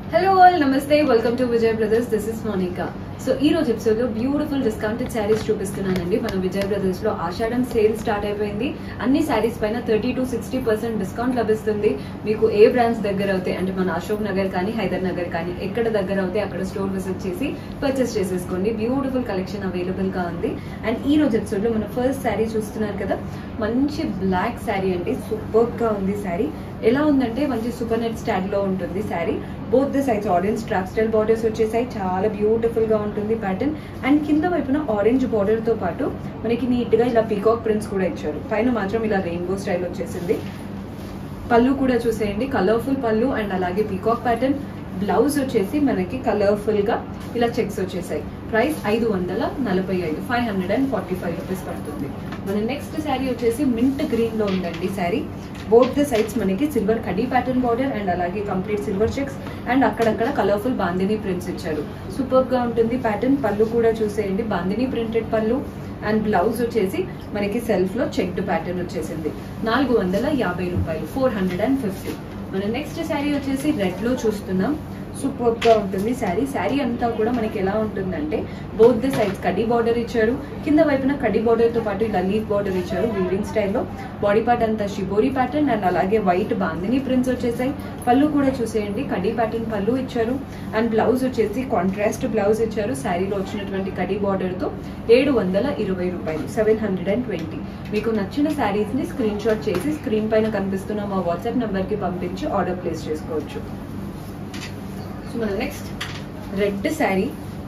hello all namaste welcome to Vijay brothers this is Monika so ఈ రోజు episode లో బ్యూటిఫుల్ డిస్కౌంటెడ్ శారీస్ చూపిస్తున్నానండి మన విజయ్ బ్రదర్స్ లో ఆషాఢం సేల్ స్టార్ట్ అయిపోయింది అన్ని శారీస్ పైన thirty to sixty percent discount లభిస్తుంది మీకు ఏ బ్రాంచ్ దగ్గర అవుతాయి అంటే మన అశోక్ నగర్ కానీ హైదర్ నగర్ కానీ ఎక్కడ దగ్గర అవుతాయి అక్కడ స్టోర్ విజిట్ చేసి పర్చేస్ చేసేసుకోండి బ్యూటిఫుల్ కలెక్షన్ అవైలబుల్ గా ఉంది అండ్ ఈ రోజు ఎపిసోడ్ లో మన ఫస్ట్ శారీ చూస్తున్నారు కదా మంచి బ్లాక్ శారీ అండి సూపర్ గా ఉంది శారీ ఎలా ఉందంటే మంచి సూపర్ నెట్ స్టైల్ లో ఉంటుంది saree both the sides orange strap style borders వచ్చేసాయి చాలా బ్యూటిఫుల్ గా ఉంటుంది ప్యాటర్న్ అండ్ కింద వైపున ఆరెంజ్ బార్డర్ తో పాటు మనకి నీట్ గా ఇలా పీకాక్ ప్రింట్స్ కూడా ఇచ్చారు పైన మాత్రం ఇలా రెయిన్బో స్టైల్ వచ్చేసింది పళ్ళు కూడా చూసేయండి కలర్ఫుల్ పళ్ళు అండ్ అలాగే పీకాక్ ప్యాటర్న్ బ్లౌజ్ వచ్చేసి మనకి కలర్ఫుల్ గా ఇలా చెక్స్ వచ్చేసాయి ప్రైస్ ఐదు వందల నలభై ఐదు five hundred and forty five rupees పడుతుంది మన నెక్స్ట్ శారీ వచ్చేసి మింట్ గ్రీన్ లో ఉందండి శారీ బోత్ ద సైడ్స్ మనకి సిల్వర్ కడీ ప్యాటర్న్ బార్డర్ అండ్ అలాగే కంప్లీట్ సిల్వర్ చెక్స్ అండ్ అక్కడక్కడ కలర్ఫుల్ బాందిని ప్రింట్స్ ఇచ్చారు సూపర్ గా ఉంటుంది ప్యాటర్న్ పళ్ళు కూడా చూసేయండి బాందిని ప్రింటెడ్ పళ్ళు అండ్ బ్లౌజ్ వచ్చేసి మనకి సెల్ఫ్ లో చెక్డ్ ప్యాటర్న్ వచ్చేసింది నాలుగు వందల యాభై రూపాయలు ఫోర్ హండ్రెడ్ అండ్ ఫిఫ్టీ మన నెక్స్ట్ శారీ వచ్చేసి రెడ్ లో చూస్తున్నాం సూపర్ గా ఉంటుంది శారీ శారీ అంతా కూడా మనకి ఎలా ఉంటుందంటే బోత్ ద సైడ్స్ కడ్డీ బార్డర్ ఇచ్చారు కింద వైపున కడ్డీ బార్డర్ తో పాటు ఇలా లీఫ్ బార్డర్ ఇచ్చారు వీవింగ్ స్టైల్లో బాడీ పార్ట్ అంతా షిబోరి ప్యాటర్న్ అండ్ అలాగే వైట్ బాందిని ప్రింట్స్ వచ్చేసాయి పళ్ళు కూడా చూసేయండి కడ్డీ ప్యాటర్న్ పళ్ళు ఇచ్చారు అండ్ బ్లౌజ్ వచ్చేసి కాంట్రాస్ట్ బ్లౌజ్ ఇచ్చారు శారీలో వచ్చినటువంటి కడ్డీ బార్డర్ తో ఏడు వందల ఇరవై రూపాయలు సెవెన్ హండ్రెడ్ అండ్ ట్వంటీ మీకు నచ్చిన శారీస్ ని స్క్రీన్ షాట్ చేసి స్క్రీన్ పైన కనిపిస్తున్న మా వాట్సాప్ నంబర్ కి పంపించి ఆర్డర్ ప్లేస్ చేసుకోవచ్చు సో మన నెక్స్ట్ రెడ్ శారీ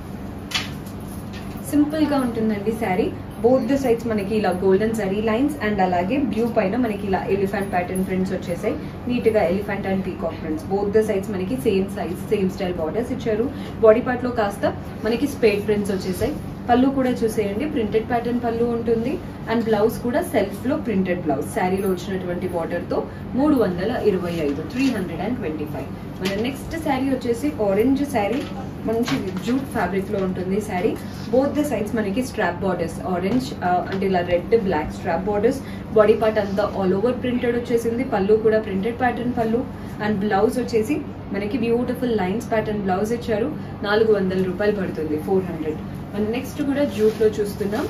సింపుల్ గా ఉంటుందండి శారీ బోత్ ద సైడ్స్ మనకి ఇలా గోల్డెన్ జరీ లైన్స్ అండ్ అలాగే బ్లూ పైన మనకి ఇలా ఎలిఫెంట్ ప్యాటర్న్ ప్రింట్స్ వచ్చేసాయి నీట్ గా elephant and peacock prints both the sides మనకి same size same style borders ఇచ్చారు బాడీ పార్ట్ లో కాస్త మనకి స్పేడ్ ప్రింట్స్ వచ్చేసాయి పళ్ళు కూడా చూసేయండి ప్రింటెడ్ ప్యాటర్న్ పళ్ళు ఉంటుంది అండ్ బ్లౌజ్ కూడా సెల్ఫ్ లో ప్రింటెడ్ బ్లౌజ్ శారీలో వచ్చినటువంటి బార్డర్ తో మూడు వందల ఇరవై ఐదు three hundred and twenty five మన నెక్స్ట్ శారీ వచ్చేసి ఆరెంజ్ శారీ మంచి జూట్ ఫ్యాబ్రిక్ లో ఉంటుంది శారీ బోత్ ద సైడ్స్ మనకి స్ట్రాప్ బార్డర్స్ ఆరెంజ్ అంటే ఇలా red black strap borders body part అంతా ఆల్ ఓవర్ ప్రింటెడ్ వచ్చేసింది పళ్ళు కూడా ప్రింటెడ్ ప్యాటర్న్ పళ్ళు అండ్ బ్లౌజ్ వచ్చేసి మనకి బ్యూటిఫుల్ లైన్స్ ప్యాటర్న్ బ్లౌజ్ ఇచ్చారు నాలుగు వందల రూపాయలు పడుతుంది ఫోర్ హండ్రెడ్ మన నెక్స్ట్ కూడా జూట్ లో చూస్తున్నాం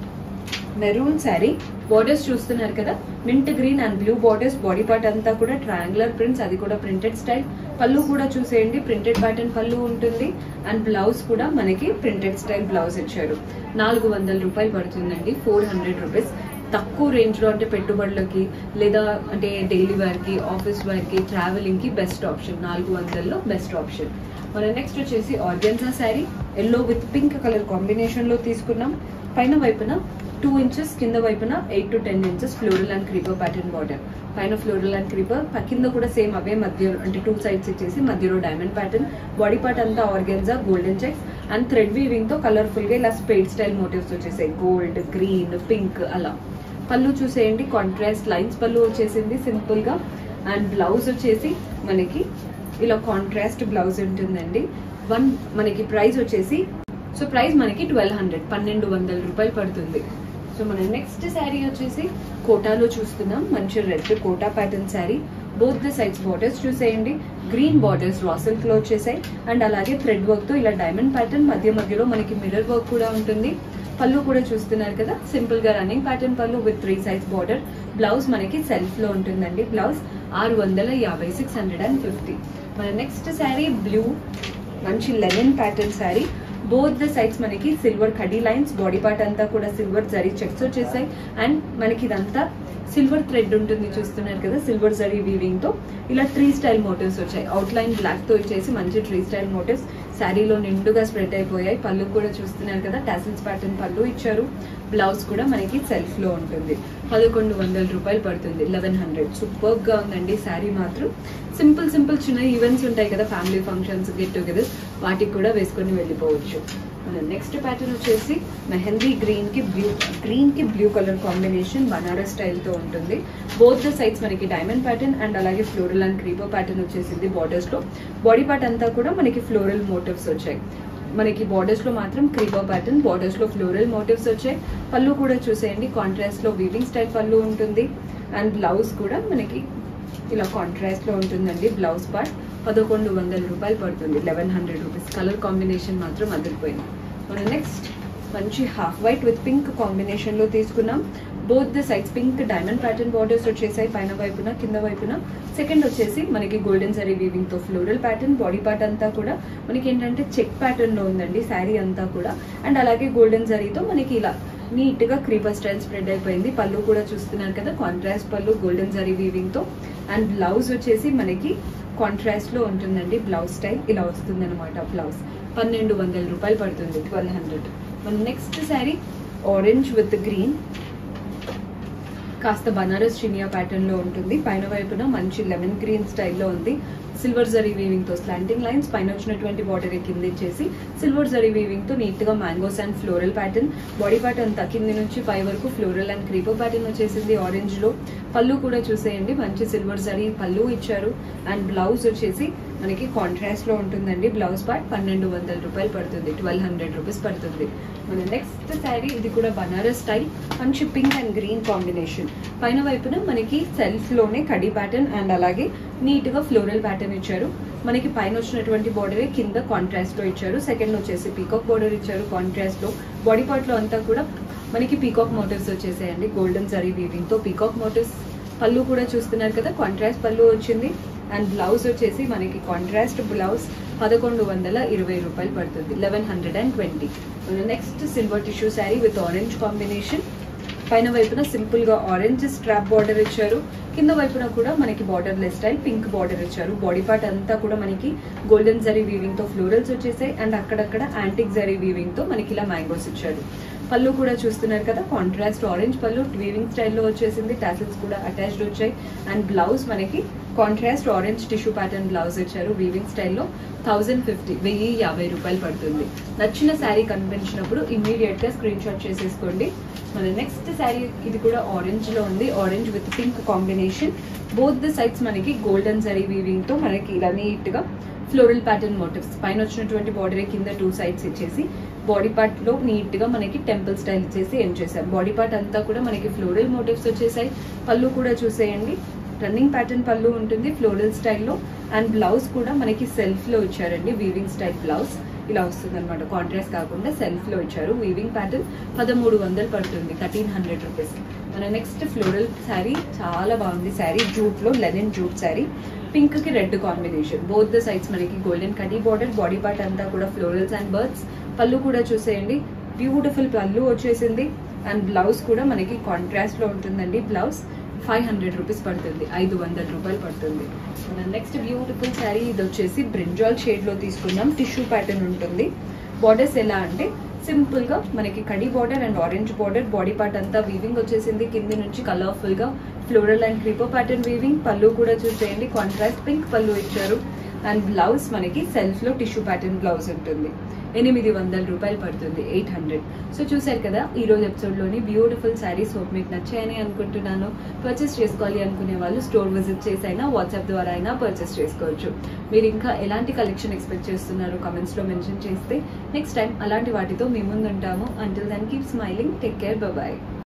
మెరూన్ శారీ బార్డర్స్ చూస్తున్నారు కదా mint green and blue borders body part అంతా కూడా ట్రయాంగులర్ ప్రింట్స్ అది కూడా ప్రింటెడ్ స్టైల్ పళ్ళు కూడా చూసేయండి ప్రింటెడ్ ప్యాటర్న్ పళ్ళు ఉంటుంది అండ్ బ్లౌజ్ కూడా మనకి ప్రింటెడ్ స్టైల్ బ్లౌజ్ ఇచ్చారు నాలుగు వందల రూపాయలు పడుతుందండి ఫోర్ హండ్రెడ్ రూపీస్ తక్కువ రేంజ్ లో అంటే పెట్టుబడులకి లేదా అంటే డైలీ వేర్ కి ఆఫీస్ వేర్ కి ట్రావెలింగ్ కి బెస్ట్ ఆప్షన్ నాలుగు వందల్లో బెస్ట్ ఆప్షన్ మన నెక్స్ట్ వచ్చేసి organza saree yellow with pink colour combination లో తీసుకున్నాం పైన వైపున టూ ఇంచెస్ కింద వైపున eight to ten inches floral and creeper pattern border పైన ఫ్లోరల్ అండ్ క్రీపర్ కింద కూడా సేమ్ అవే మధ్య అంటే టూ సైడ్స్ ఇచ్చేసి మధ్యలో డైమండ్ ప్యాటర్న్ బాడీ పార్ట్ అంతా organza golden checks and thread weaving తో కలర్ఫుల్ గా ఇలా స్పేడ్ స్టైల్ మోటివ్స్ వచ్చేసాయి గోల్డ్ గ్రీన్ పింక్ అలా పళ్ళు చూసేయండి కాంట్రాస్ట్ లైన్స్ పళ్ళు వచ్చేసింది సింపుల్ గా అండ్ బ్లౌజ్ వచ్చేసి మనకి ఇలా కాంట్రాస్ట్ బ్లౌజ్ ఉంటుందండి వన్ మనకి ప్రైస్ వచ్చేసి సో ప్రైస్ మనకి ట్వెల్వ్ హండ్రెడ్ పన్నెండు వందల రూపాయలు పడుతుంది సో మన నెక్స్ట్ శారీ వచ్చేసి కోటాలో చూస్తున్నాం మంచి red Kota pattern saree both the sides borders చూసేయండి గ్రీన్ బార్డర్స్ రాసల్ క్లో వచ్చేసాయి అండ్ అలాగే థ్రెడ్ వర్క్ తో ఇలా డైమండ్ ప్యాటర్న్ మధ్య మధ్యలో మనకి మిర్రర్ వర్క్ కూడా ఉంటుంది పళ్ళు కూడా చూస్తున్నారు కదా సింపుల్ గా రన్నింగ్ ప్యాటర్న్ పళ్ళు with three size border blouse మనకి సెల్ఫ్ లో ఉంటుందండి బ్లౌజ్ ఆరు వందల యాభై సిక్స్ హండ్రెడ్ అండ్ ఫిఫ్టీ మన నెక్స్ట్ శారీ బ్లూ మంచి linen pattern saree both the sides మనకి సిల్వర్ కడీ లైన్స్ బాడీ పార్ట్ అంతా కూడా సిల్వర్ జరీ చెక్స్ వచ్చేసాయి అండ్ మనకి ఇదంతా సిల్వర్ థ్రెడ్ ఉంటుంది చూస్తున్నారు కదా సిల్వర్ జరీ వీవింగ్ తో ఇలా ట్రీ స్టైల్ మోటివ్స్ వచ్చాయి అవుట్ లైన్ బ్లాక్ తో ఇచ్చేసి మంచి ట్రీ స్టైల్ మోటివ్స్ శారీలో నిండుగా స్ప్రెడ్ అయిపోయాయి పళ్ళు కూడా చూస్తున్నారు కదా టాసిల్స్ ప్యాటర్న్ పళ్ళు ఇచ్చారు బ్లౌజ్ కూడా మనకి సెల్ఫ్ లో ఉంటుంది పదకొండు వందల రూపాయలు పడుతుంది లెవెన్ హండ్రెడ్ సూపర్ గా ఉందండి శారీ మాత్రం సింపుల్ సింపుల్ చిన్న ఈవెంట్స్ ఉంటాయి కదా ఫ్యామిలీ ఫంక్షన్స్ గెట్ టుగెదర్ వాటికి కూడా వేసుకొని వెళ్ళిపోవచ్చు మన నెక్స్ట్ ప్యాటర్న్ వచ్చేసి మెహందీ గ్రీన్ కి బ్లూ గ్రీన్ కి blue colour combination Banaras style తో ఉంటుంది బోత్ ద సైడ్స్ మనకి డైమండ్ ప్యాటర్న్ అండ్ అలాగే ఫ్లోరల్ అండ్ క్రీపర్ ప్యాటర్న్ వచ్చేసింది బార్డర్స్ లో బాడీ పార్ట్ అంతా కూడా మనకి ఫ్లోరల్ మోటివ్స్ వచ్చాయి మనకి బార్డర్స్ లో మాత్రం క్రీపర్ ప్యాటర్న్ బార్డర్స్ లో ఫ్లోరల్ మోటివ్స్ వచ్చాయి పళ్ళు కూడా చూసేయండి కాంట్రాస్ట్ లో వీవింగ్ స్టైల్ పళ్ళు ఉంటుంది అండ్ బ్లౌజ్ కూడా మనకి ఇలా కాంట్రాస్ట్ లో ఉంటుందండి బ్లౌజ్ పార్ట్ పదకొండు వందల రూపాయలు పడుతుంది eleven hundred rupees colour combination మాత్రం అదిరిపోయింది మనం నెక్స్ట్ మంచి half white with pink combination లో తీసుకున్నాం both the sides pink diamond pattern borders వచ్చేసాయి పైన వైపున కింద వైపున సెకండ్ వచ్చేసి మనకి గోల్డెన్ సరీ వీవింగ్ తో ఫ్లోరల్ ప్యాటర్న్ బాడీ పార్ట్ అంతా కూడా మనకి ఏంటంటే చెక్ ప్యాటర్న్ లో ఉందండి శారీ అంతా కూడా అండ్ అలాగే గోల్డెన్ జరీతో మనకి ఇలా నీట్ గా క్రీపర్ స్టైల్ స్ప్రెడ్ అయిపోయింది పళ్ళు కూడా చూస్తున్నారు కదా కాంట్రాస్ట్ పళ్ళు గోల్డెన్ జరీ వీవింగ్ తో అండ్ బ్లౌజ్ వచ్చేసి మనకి కాంట్రాస్ట్ లో ఉంటుందండి బ్లౌజ్ స్టైల్ ఇలా వస్తుంది అనమాట బ్లౌజ్ పన్నెండు వందల రూపాయలు పడుతుంది ట్వెల్వ్ హండ్రెడ్ మన next saree orange with green కాస్త బనారస్ చినియా ప్యాటర్న్ లో ఉంటుంది పైన వైపున మంచి లెమన్ గ్రీన్ స్టైల్లో ఉంది సిల్వర్ జరీ వీవింగ్ తో స్లాంటింగ్ లైన్స్ పైన వచ్చినటువంటి బార్డర్ కింద ఇచ్చేసి సిల్వర్ జరీ వీవింగ్ తో నీట్ గా mangoes and floral pattern body part అంతా కింది నుంచి పై వరకు ఫ్లోరల్ అండ్ క్రీపర్ ప్యాటర్న్ వచ్చేసింది ఆరెంజ్ లో పళ్ళు కూడా చూసేయండి మంచి సిల్వర్ జరీ పళ్ళు ఇచ్చారు అండ్ బ్లౌజ్ వచ్చేసి మనకి కాంట్రాస్ట్ లో ఉంటుందండి బ్లౌజ్ పార్ట్ పన్నెండు వందల రూపాయలు పడుతుంది ట్వెల్వ్ హండ్రెడ్ రూపీస్ పడుతుంది మన నెక్స్ట్ శారీ ఇది కూడా బనారస్ స్టైల్ మంచి పింక్ అండ్ గ్రీన్ కాంబినేషన్ పైన వైపున మనకి సెల్ఫ్ లోనే కడి ప్యాటర్న్ అండ్ అలాగే నీట్ గా ఫ్లోరల్ ప్యాటర్న్ ఇచ్చారు మనకి పైన వచ్చినటువంటి బార్డర్ కింద కాంట్రాస్ట్ లో ఇచ్చారు సెకండ్ వచ్చేసి పీకాక్ బార్డర్ ఇచ్చారు కాంట్రాస్ట్ లో బాడీ పార్ట్ లో అంతా కూడా మనకి పీకాక్ మోటివ్స్ వచ్చేసాయండి గోల్డెన్ జరీ వీవింగ్ తో పీకాక్ మోటివ్స్ పళ్ళు కూడా చూస్తున్నారు కదా కాంట్రాస్ట్ పళ్ళు వచ్చింది అండ్ బ్లౌజ్ వచ్చేసి మనకి కాంట్రాస్ట్ బ్లౌజ్ పదకొండు వందల ఇరవై రూపాయలు పడుతుంది eleven hundred and twenty next silver tissue sari with orange combination పైన వైపున సింపుల్ గా ఆరెంజ్ స్ట్రాప్ బార్డర్ ఇచ్చారు కింద వైపున కూడా మనకి borderless style pink border ఇచ్చారు బాడీ పార్ట్ అంతా కూడా మనకి గోల్డెన్ జరీ వీవింగ్ తో ఫ్లోరల్స్ వచ్చేసాయి అండ్ అక్కడక్కడ యాంటిక్ జరీ వీవింగ్ తో మనకి ఇలా మ్యాంగోస్ ఇచ్చారు పళ్ళు కూడా చూస్తున్నారు కదా కాంట్రాస్ట్ ఆరెంజ్ పళ్ళు వీవింగ్ స్టైల్లో వచ్చేసింది టాసిల్స్ కూడా అటాచ్డ్ వచ్చాయి అండ్ బ్లౌజ్ మనకి contrast orange tissue pattern blouse ఇచ్చారు వీవింగ్ స్టైల్లో థౌజండ్ ఫిఫ్టీ వెయ్యి యాభై రూపాయలు పడుతుంది నచ్చిన శారీ కనిపించినప్పుడు ఇమ్మీడియట్ గా స్క్రీన్ షాట్ చేసేసుకోండి మన నెక్స్ట్ శారీ ఇది కూడా ఆరెంజ్ లో ఉంది orange with pink combination both the sides మనకి గోల్డెన్ జరీ వీవింగ్ తో మనకి ఇలా నీట్ గా ఫ్లోరల్ ప్యాటర్న్ మోటివ్స్ పైన వచ్చినటువంటి బార్డర్ కింద టూ సైడ్స్ ఇచ్చేసి బాడీ పార్ట్ లో నీట్ గా మనకి టెంపుల్ స్టైల్ ఇచ్చేసి ఏం చేసాం బాడీ పార్ట్ అంతా కూడా మనకి ఫ్లోరల్ మోటివ్స్ వచ్చేసాయి పళ్ళు కూడా చూసేయండి రన్నింగ్ ప్యాటర్న్ పళ్ళు ఉంటుంది ఫ్లోరల్ స్టైల్లో అండ్ బ్లౌజ్ కూడా మనకి సెల్ఫ్ లో ఇచ్చారండి వీవింగ్ స్టైల్ బ్లౌజ్ ఇలా వస్తుంది అనమాట కాంట్రాస్ట్ కాకుండా సెల్ఫ్ లో ఇచ్చారు వీవింగ్ ప్యాటర్న్ పదమూడు వందలు పడుతుంది థర్టీన్ హండ్రెడ్ రూపీస్ మన నెక్స్ట్ ఫ్లోరల్ శారీ చాలా బాగుంది శారీ జూట్ లో లెనిన్ జూట్ శారీ పింక్ కి red combination both the sides మనకి గోల్డెన్ కటీ బార్డర్ బాడీ పార్ట్ అంతా కూడా ఫ్లోరల్స్ అండ్ బర్డ్స్ పళ్ళు కూడా చూసేయండి బ్యూటిఫుల్ పళ్ళు వచ్చేసింది అండ్ బ్లౌజ్ కూడా మనకి కాంట్రాస్ట్ లో ఉంటుందండి బ్లౌజ్ ఫైవ్ హండ్రెడ్ రూపీస్ పడుతుంది ఐదు వందల రూపాయలు పడుతుంది మన నెక్స్ట్ బ్యూటిఫుల్ శారీ ఇది వచ్చేసి బ్రింజాల్ షేడ్ లో తీసుకున్నాం టిష్యూ ప్యాటర్న్ ఉంటుంది బార్డర్స్ ఎలా అంటే సింపుల్ గా మనకి కడి border and orange border body part అంతా వీవింగ్ వచ్చేసింది కింది నుంచి కలర్ఫుల్ గా floral and creeper pattern weaving pallu కూడా చూసేయండి కాంట్రాస్ట్ పింక్ పళ్ళు ఇచ్చారు అండ్ బ్లౌజ్ మనకి సెల్ఫ్ లో టిష్యూ ప్యాటర్న్ బ్లౌజ్ ఉంటుంది ఎనిమిది వందల రూపాయలు పడుతుంది ఎయిట్ హండ్రెడ్ సో చూసారు కదా ఈ రోజు ఎపిసోడ్ లోని బ్యూటిఫుల్ శారీస్ హోప్ మీకు నచ్చాయని అనుకుంటున్నాను పర్చేస్ చేసుకోవాలి అనుకునే వాళ్ళు స్టోర్ విజిట్ చేసి అయినా వాట్సాప్ ద్వారా అయినా పర్చేస్ చేసుకోవచ్చు మీరు ఇంకా ఎలాంటి కలెక్షన్ ఎక్స్పెక్ట్ చేస్తున్నారో కమెంట్స్ లో మెన్షన్ చేస్తే నెక్స్ట్ టైం అలాంటి వాటితో మీ ముందు ఉంటాము until then keep smiling take care bye